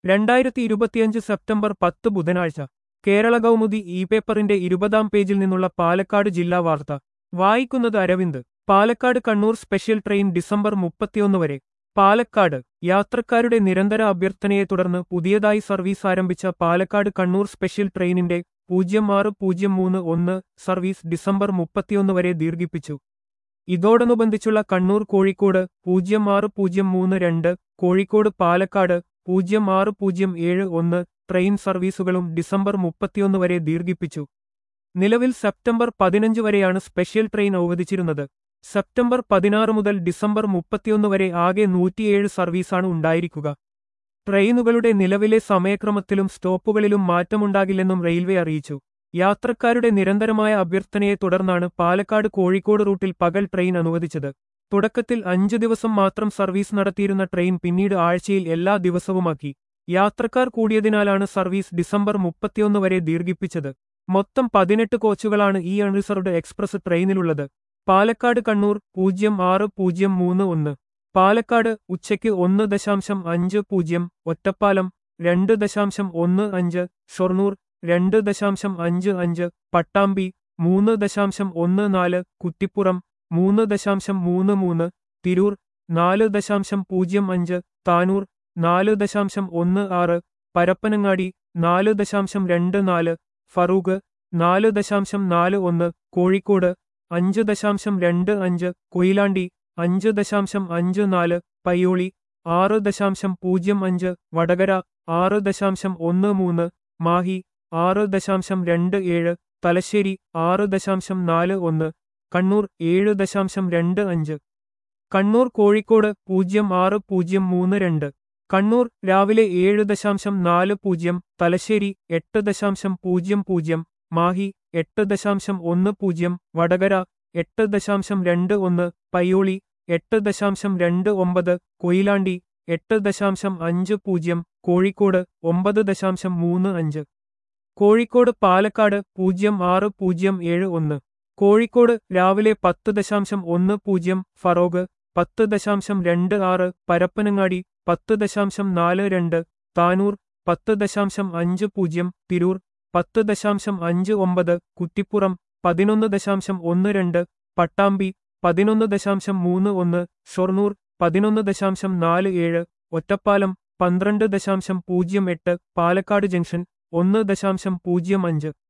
രണ്ടായിരത്തി ഇരുപത്തിയഞ്ച് സെപ്റ്റംബർ പത്ത് ബുധനാഴ്ച കേരള കൗമുദി ഇ പേപ്പറിന്റെ ഇരുപതാം പേജിൽ നിന്നുള്ള പാലക്കാട് ജില്ലാ വാർത്ത വായിക്കുന്നത് Aravind Palakkad Kannur special train December മുപ്പത്തിയൊന്ന് വരെ പാലക്കാട് യാത്രക്കാരുടെ നിരന്തര അഭ്യർത്ഥനയെ തുടർന്ന് പുതിയതായി സർവീസ് ആരംഭിച്ച പാലക്കാട് കണ്ണൂർ സ്പെഷ്യൽ ട്രെയിനിന്റെ പൂജ്യം ആറ് പൂജ്യം മൂന്ന് ഒന്ന് സർവീസ് ഡിസംബർ മുപ്പത്തിയൊന്ന് വരെ ദീർഘിപ്പിച്ചു ഇതോടനുബന്ധിച്ചുള്ള കണ്ണൂർ കോഴിക്കോട് പൂജ്യം ആറ് പൂജ്യം മൂന്ന് രണ്ട് കോഴിക്കോട് പാലക്കാട് പൂജ്യം ആറ് പൂജ്യം ഏഴ് ഒന്ന് ട്രെയിൻ സർവീസുകളും ഡിസംബർ മുപ്പത്തിയൊന്ന് വരെ ദീർഘിപ്പിച്ചു നിലവിൽ സെപ്റ്റംബർ പതിനഞ്ച് വരെയാണ് സ്പെഷ്യൽ ട്രെയിൻ അനുവദിച്ചിരുന്നത് സെപ്റ്റംബർ പതിനാറ് മുതൽ ഡിസംബർ മുപ്പത്തിയൊന്ന് വരെ ആകെ നൂറ്റിയേഴ് സർവീസാണ് ഉണ്ടായിരിക്കുക ട്രെയിനുകളുടെ നിലവിലെ സമയക്രമത്തിലും സ്റ്റോപ്പുകളിലും മാറ്റമുണ്ടാകില്ലെന്നും റെയിൽവേ അറിയിച്ചു യാത്രക്കാരുടെ നിരന്തരമായ അഭ്യർത്ഥനയെ തുടർന്നാണ് പാലക്കാട് കോഴിക്കോട് റൂട്ടിൽ പകൽ ട്രെയിൻ അനുവദിച്ചത് തുടക്കത്തിൽ അഞ്ചു ദിവസം മാത്രം സർവീസ് നടത്തിയിരുന്ന ട്രെയിൻ പിന്നീട് ആഴ്ചയിൽ എല്ലാ ദിവസവുമാക്കി യാത്രക്കാർ കൂടിയതിനാലാണ് സർവീസ് ഡിസംബർ മുപ്പത്തിയൊന്ന് വരെ ദീർഘിപ്പിച്ചത് മൊത്തം പതിനെട്ട് കോച്ചുകളാണ് ഈ അൺറിസർവ്ഡ് എക്സ്പ്രസ് ട്രെയിനിലുള്ളത് പാലക്കാട് കണ്ണൂർ പൂജ്യം ആറ് പൂജ്യം മൂന്ന് ഒന്ന് പാലക്കാട് ഉച്ചയ്ക്ക് ഒന്ന് ദശാംശം അഞ്ച് പൂജ്യം ഒറ്റപ്പാലം രണ്ട് ദശാംശം ഒന്ന് അഞ്ച് ഷൊർണൂർ രണ്ട് ദശാംശം അഞ്ച് അഞ്ച് പട്ടാമ്പി മൂന്ന് ദശാംശം ഒന്ന് നാല് കുറ്റിപ്പുറം മൂന്ന് ദശാംശം മൂന്ന് മൂന്ന് തിരൂർ നാല് ദശാംശം പൂജ്യം അഞ്ച് താനൂർ നാല് ദശാംശം ഒന്ന് ആറ് പരപ്പനങ്ങാടി നാല് ദശാംശം രണ്ട് നാല് ഫറൂഖ് നാല് ദശാംശം നാല് ഒന്ന് കോഴിക്കോട് അഞ്ച് ദശാംശം രണ്ട് അഞ്ച് കൊയിലാണ്ടി അഞ്ച് ദശാംശം അഞ്ച് നാല് പയ്യോളി ആറ് ദശാംശം പൂജ്യം അഞ്ച് വടകര ആറ് ദശാംശം ഒന്ന് മൂന്ന് മാഹി ആറ് ദശാംശം രണ്ട് ഏഴ് തലശ്ശേരി ആറ് ദശാംശം നാല് ഒന്ന് കണ്ണൂർ ഏഴ് ദശാംശം രണ്ട് അഞ്ച് കണ്ണൂർ കോഴിക്കോട് പൂജ്യം ആറ് പൂജ്യം മൂന്ന് രണ്ട് കണ്ണൂർ രാവിലെ ഏഴ് ദശാംശം നാല് പൂജ്യം തലശ്ശേരി എട്ട് ദശാംശം പൂജ്യം പൂജ്യം മാഹി എട്ട് ദശാംശം ഒന്ന് പൂജ്യം വടകര എട്ട് ദശാംശം രണ്ട് ഒന്ന് പയ്യോളി എട്ട് ദശാംശം രണ്ട് ഒമ്പത് കൊയിലാണ്ടി എട്ട് ദശാംശം അഞ്ച് പൂജ്യം കോഴിക്കോട് ഒമ്പത് ദശാംശം മൂന്ന് അഞ്ച് കോഴിക്കോട് പാലക്കാട് പൂജ്യം ആറ് പൂജ്യം ഏഴ് ഒന്ന് കോഴിക്കോട് രാവിലെ പത്ത് ദശാംശം ഒന്ന് പൂജ്യം ഫറോഗ് പത്ത് ദശാംശം രണ്ട് ആറ് പരപ്പനങ്ങാടി പത്ത് ദശാംശം നാല് രണ്ട് താനൂർ പത്ത് ദശാംശം അഞ്ച് പൂജ്യം തിരൂർ പത്ത് ദശാംശം അഞ്ച് ഒമ്പത് കുറ്റിപ്പുറം പതിനൊന്ന് ദശാംശം ഒന്ന് രണ്ട് പട്ടാമ്പി പതിനൊന്ന് ദശാംശം മൂന്ന് ഒന്ന് ഷൊർണൂർ പതിനൊന്ന് ദശാംശം നാല് ഏഴ് ഒറ്റപ്പാലം പന്ത്രണ്ട് ദശാംശം പൂജ്യം എട്ട് പാലക്കാട് ജംഗ്ഷൻ ഒന്ന് ദശാംശം പൂജ്യം അഞ്ച്